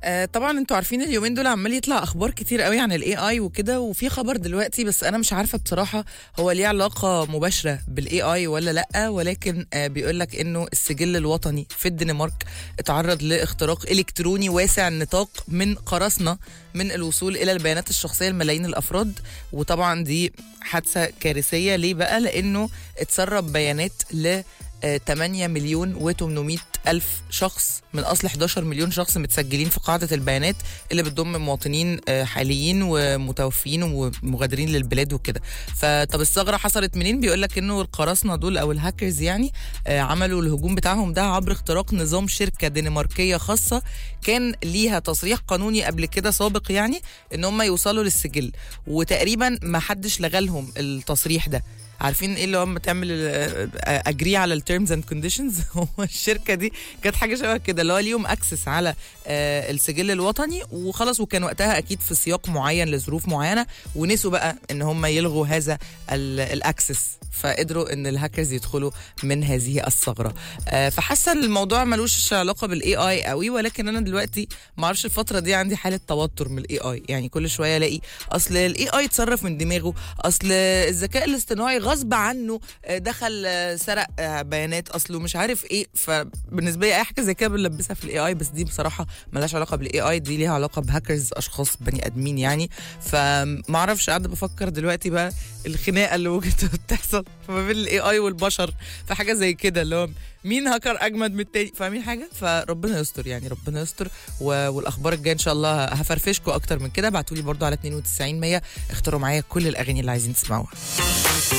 آه طبعا انتوا عارفين اليومين دول عمال يطلع اخبار كتير قوي عن الاي اي وكده وفي خبر دلوقتي بس انا مش عارفه بصراحه هو ليه علاقه مباشره بالاي اي ولا لا ولكن آه بيقول لك انه السجل الوطني في الدنمارك اتعرض لاختراق الكتروني واسع النطاق من قراصنه من الوصول الى البيانات الشخصيه لملايين الافراد وطبعا دي حادثه كارثيه ليه بقى لانه اتسرب بيانات ل 8 مليون و800 ألف شخص من أصل 11 مليون شخص متسجلين في قاعدة البيانات اللي بتضم مواطنين حاليين ومتوفيين ومغادرين للبلاد وكده فطب الثغرة حصلت منين بيقول لك إنه القراصنة دول أو الهاكرز يعني عملوا الهجوم بتاعهم ده عبر اختراق نظام شركة دنماركية خاصة كان ليها تصريح قانوني قبل كده سابق يعني إن هم يوصلوا للسجل وتقريبا ما حدش لغالهم التصريح ده عارفين ايه اللي هم تعمل اجري على التيرمز اند كونديشنز هو الشركه دي كانت حاجه شبه كده اللي هو ليهم اكسس على السجل الوطني وخلاص وكان وقتها اكيد في سياق معين لظروف معينه ونسوا بقى ان هم يلغوا هذا الاكسس فقدروا ان الهاكرز يدخلوا من هذه الثغره فحاسه ان الموضوع ملوش علاقه بالاي اي قوي ولكن انا دلوقتي ما اعرفش الفتره دي عندي حاله توتر من الاي اي يعني كل شويه الاقي اصل الاي اي اتصرف من دماغه اصل الذكاء الاصطناعي غصب عنه دخل سرق بيانات اصله مش عارف ايه فبالنسبه لي اي حاجه زي كده بنلبسها في الاي اي بس دي بصراحه ملهاش علاقه بالاي اي دي ليها علاقه بهاكرز اشخاص بني ادمين يعني فما اعرفش قاعده بفكر دلوقتي بقى الخناقه اللي ممكن تحصل ما بين الاي اي والبشر في حاجه زي كده اللي هو مين هاكر اجمد من التاني فاهمين حاجه فربنا يستر يعني ربنا يستر و... والاخبار الجايه ان شاء الله هفرفشكم اكتر من كده ابعتوا لي برضو على 92 100 اختاروا معايا كل الاغاني اللي عايزين تسمعوها